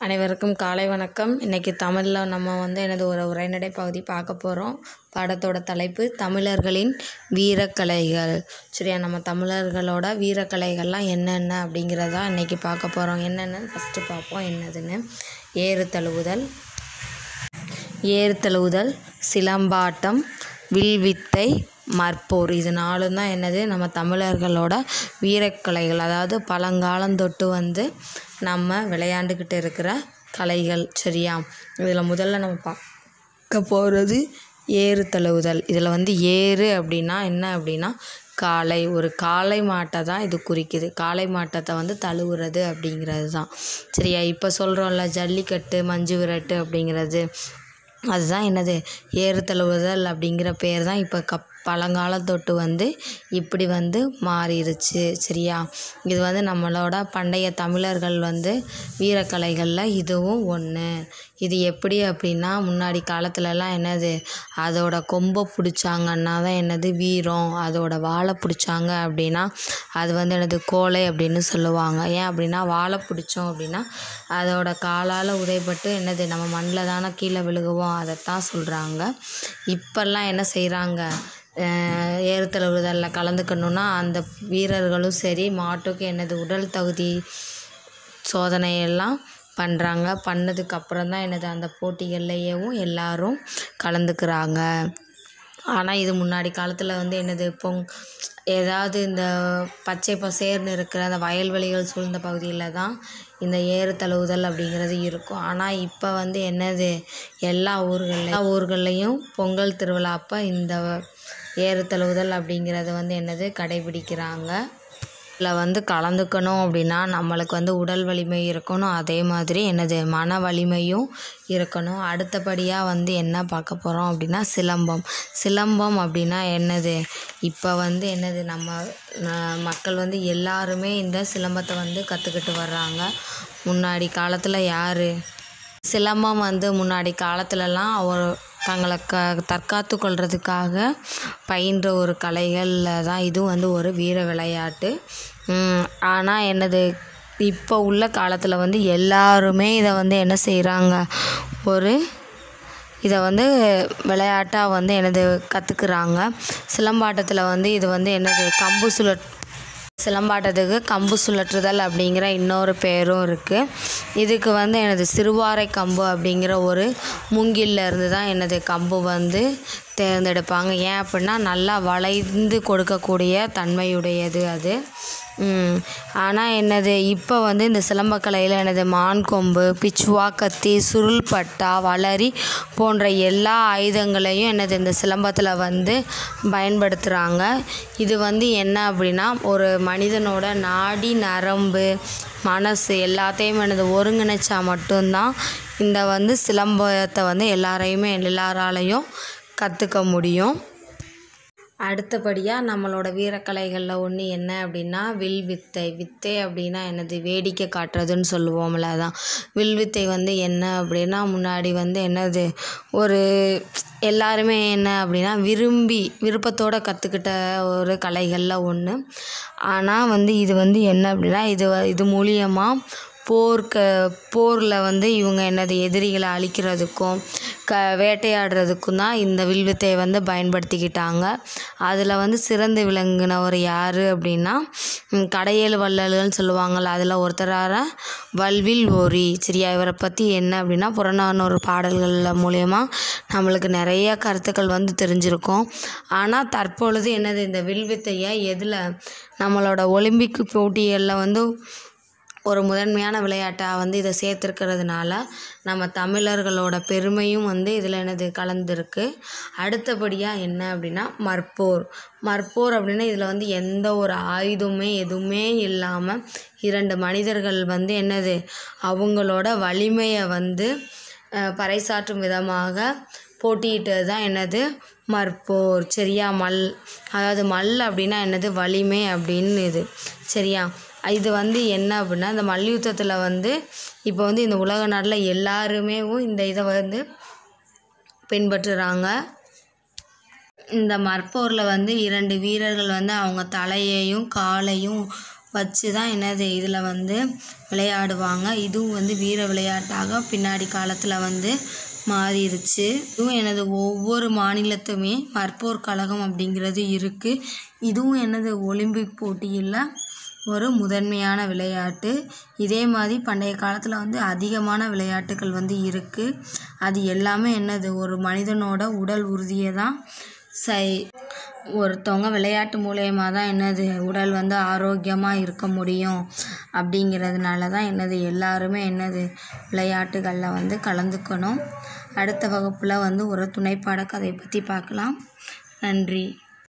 அனைவருக்கும் காலை வணக்கம் இன்றைக்கி தமிழில் நம்ம வந்து எனது ஒரு உரைநடை பகுதி பார்க்க போகிறோம் பாடத்தோட தலைப்பு தமிழர்களின் வீரக்கலைகள் சரியா நம்ம தமிழர்களோட வீரக்கலைகள்லாம் என்னென்ன அப்படிங்கிறதா இன்றைக்கி பார்க்க போகிறோம் என்னென்னு ஃபஸ்ட்டு பார்ப்போம் என்னதுன்னு ஏறு தழுவுதல் ஏறு தழுவுதல் சிலம்பாட்டம் வில்வித்தை மற்போர் இது நாலும் தான் என்னது நம்ம தமிழர்களோட வீரக்கலைகள் அதாவது பழங்காலந்தொட்டு வந்து நம்ம விளையாண்டுக்கிட்டு இருக்கிற கலைகள் சரியா இதில் முதல்ல நம்ம பார்க்க போகிறது ஏறு தழுவுதல் இதில் வந்து ஏறு அப்படின்னா என்ன அப்படின்னா காளை ஒரு காளை மாட்டை தான் இது குறிக்குது காளை மாட்டத்தை வந்து தழுவுறது அப்படிங்கிறது தான் சரியா இப்போ சொல்கிறோம்ல ஜல்லிக்கட்டு மஞ்சு விரட்டு அப்படிங்கிறது அதுதான் என்னது ஏறு தழுவுதல் அப்படிங்கிற பேர் தான் இப்போ கப் பழங்காலத்தொட்டு வந்து இப்படி வந்து மாறிடுச்சு சரியா இது வந்து நம்மளோட பண்டைய தமிழர்கள் வந்து வீரக்கலைகளில் இதுவும் ஒன்று இது எப்படி அப்படின்னா முன்னாடி காலத்துலலாம் என்னது அதோட கொம்பை பிடிச்சாங்கன்னா தான் என்னது வீரம் அதோட வாழை பிடிச்சாங்க அப்படின்னா அது வந்து என்னது கோலை அப்படின்னு சொல்லுவாங்க ஏன் அப்படின்னா வாழை பிடிச்சோம் அப்படின்னா அதோட காலால் உதைப்பட்டு என்னது நம்ம மண்ணில் தானே கீழே விழுகுவோம் அதைத்தான் சொல்கிறாங்க இப்போல்லாம் என்ன செய்கிறாங்க ஏறுதழுவுதலில் கலந்துக்கணுன்னா அந்த வீரர்களும் சரி மாட்டுக்கு என்னது உடல் தகுதி சோதனையெல்லாம் பண்ணுறாங்க பண்ணதுக்கப்புறம் தான் என்னது அந்த போட்டிகள்லையேவும் எல்லாரும் கலந்துக்கிறாங்க ஆனால் இது முன்னாடி காலத்தில் வந்து என்னது பொங் ஏதாவது இந்த பச்சை பசேர்னு இருக்கிற அந்த வயல்வெளிகள் சூழ்ந்த பகுதியில் தான் இந்த ஏறு தழுவுதல் அப்படிங்கிறது இருக்கும் ஆனால் இப்போ வந்து என்னது எல்லா ஊர்கள்லையும் எல்லா ஊர்கள்லேயும் பொங்கல் திருவிழா அப்போ இந்த ஏறு தழுவுதல் அப்படிங்கிறது வந்து என்னது கடைபிடிக்கிறாங்க இதில் வந்து கலந்துக்கணும் அப்படின்னா நம்மளுக்கு வந்து உடல் வலிமை இருக்கணும் அதே மாதிரி என்னது மன வலிமையும் இருக்கணும் அடுத்தபடியாக வந்து என்ன பார்க்க போகிறோம் அப்படின்னா சிலம்பம் சிலம்பம் அப்படின்னா என்னது இப்போ வந்து என்னது நம்ம மக்கள் வந்து எல்லாருமே இந்த சிலம்பத்தை வந்து கற்றுக்கிட்டு வர்றாங்க முன்னாடி காலத்தில் யார் சிலம்பம் வந்து முன்னாடி காலத்துலலாம் ஒரு தங்களை க தற்காத்து கொள்றதுக்காக பயின்ற ஒரு கலைகளில் தான் இதுவும் வந்து ஒரு வீர விளையாட்டு ஆனால் என்னது இப்போ உள்ள காலத்தில் வந்து எல்லாருமே இதை வந்து என்ன செய்கிறாங்க ஒரு இதை வந்து விளையாட்டாக வந்து என்னது கற்றுக்குறாங்க சிலம்பாட்டத்தில் வந்து இது வந்து என்னது கம்பு சுழற் சிலம்பாட்டத்துக்கு கம்பு சுழற்றுதல் அப்படிங்கிற இன்னொரு பேரும் இருக்குது இதுக்கு வந்து எனது சிறுவாரை கம்பு அப்படிங்கிற ஒரு மூங்கில்ல இருந்து தான் எனது கம்பு வந்து தேர்ந்தெடுப்பாங்க ஏன் அப்படின்னா நல்லா வளைந்து கொடுக்கக்கூடிய தன்மையுடையது அது ஆனால் என்னது இப்போ வந்து இந்த சிலம்பக்கலையில் எனது மான் கொம்பு பிச்சுவா கத்தி சுருள் பட்டா வளரி போன்ற எல்லா ஆயுதங்களையும் என்னது இந்த சிலம்பத்தில் வந்து பயன்படுத்துகிறாங்க இது வந்து என்ன அப்படின்னா ஒரு மனிதனோட நாடி நரம்பு மனசு எல்லாத்தையும் எனது ஒருங்கிணைச்சா மட்டும்தான் இந்த வந்து சிலம்பத்தை வந்து எல்லாரையுமே எல்லாராலையும் கற்றுக்க முடியும் அடுத்தபடியாக நம்மளோட வீரக்கலைகளில் ஒன்று என்ன அப்படின்னா வில் வித்தை வித்தை அப்படின்னா என்னது வேடிக்கை காட்டுறதுன்னு சொல்லுவோம்ல அதான் வில் வித்தை வந்து என்ன அப்படின்னா முன்னாடி வந்து என்னது ஒரு எல்லாருமே என்ன அப்படின்னா விரும்பி விருப்பத்தோடு கற்றுக்கிட்ட ஒரு கலைகளில் ஒன்று ஆனால் வந்து இது வந்து என்ன அப்படின்னா இது இது மூலியமாக போர்க்க போரில் வந்து இவங்க என்னது எதிரிகளை அழிக்கிறதுக்கும் க வேட்டையாடுறதுக்கும் தான் இந்த வில்வித்தையை வந்து பயன்படுத்திக்கிட்டாங்க அதில் வந்து சிறந்து விளங்கினவர் யார் அப்படின்னா கடையேழு வள்ளல்கள்னு சொல்லுவாங்கள்ல அதில் ஒருத்தரான வல்வில் ஓரி சரியா இவரை பற்றி என்ன அப்படின்னா புறநானூறு பாடல்கள் மூலயமா நம்மளுக்கு நிறைய கருத்துக்கள் வந்து தெரிஞ்சிருக்கும் ஆனால் தற்பொழுது என்னது இந்த வில்வித்தையை எதில் நம்மளோட ஒலிம்பிக் போட்டிகளில் வந்து ஒரு முதன்மையான விளையாட்டாக வந்து இதை சேர்த்துருக்கிறதுனால நம்ம தமிழர்களோட பெருமையும் வந்து இதில் என்னது கலந்துருக்கு அடுத்தபடியாக என்ன அப்படின்னா மற்போர் மற்போர் அப்படின்னா இதில் வந்து எந்த ஒரு ஆயுதமே எதுவுமே இல்லாமல் இரண்டு மனிதர்கள் வந்து என்னது அவங்களோட வலிமையை வந்து பறைசாற்றும் விதமாக போட்டியிட்டது தான் என்னது மற்போர் சரியா மல் அதாவது மல் அப்படின்னா என்னது வலிமை அப்படின்னு இது சரியா இது வந்து என்ன அப்படின்னா இந்த மல்யுத்தத்தில் வந்து இப்போ வந்து இந்த உலக நாட்டில் எல்லாருமே இந்த இதை வந்து பின்பற்றுறாங்க இந்த மற்போரில் வந்து இரண்டு வீரர்கள் வந்து அவங்க தலையையும் காலையும் வச்சு தான் என்னது இதில் வந்து விளையாடுவாங்க இதுவும் வந்து வீர விளையாட்டாக பின்னாடி காலத்தில் வந்து மாறிடுச்சு இதுவும் எனது ஒவ்வொரு மாநிலத்துமே மற்போர் கழகம் அப்படிங்கிறது இருக்குது இதுவும் என்னது ஒலிம்பிக் போட்டியில் ஒரு முதன்மையான விளையாட்டு இதே மாதிரி பண்டைய காலத்தில் வந்து அதிகமான விளையாட்டுகள் வந்து இருக்குது அது எல்லாமே என்னது ஒரு மனிதனோட உடல் உறுதியை தான் சை ஒருத்தவங்க விளையாட்டு மூலயமா தான் என்னது உடல் வந்து ஆரோக்கியமாக இருக்க முடியும் அப்படிங்கிறதுனால தான் என்னது எல்லாருமே என்னது விளையாட்டுகளில் வந்து கலந்துக்கணும் அடுத்த வகுப்பில் வந்து ஒரு துணைப்பாட கதை பற்றி பார்க்கலாம் நன்றி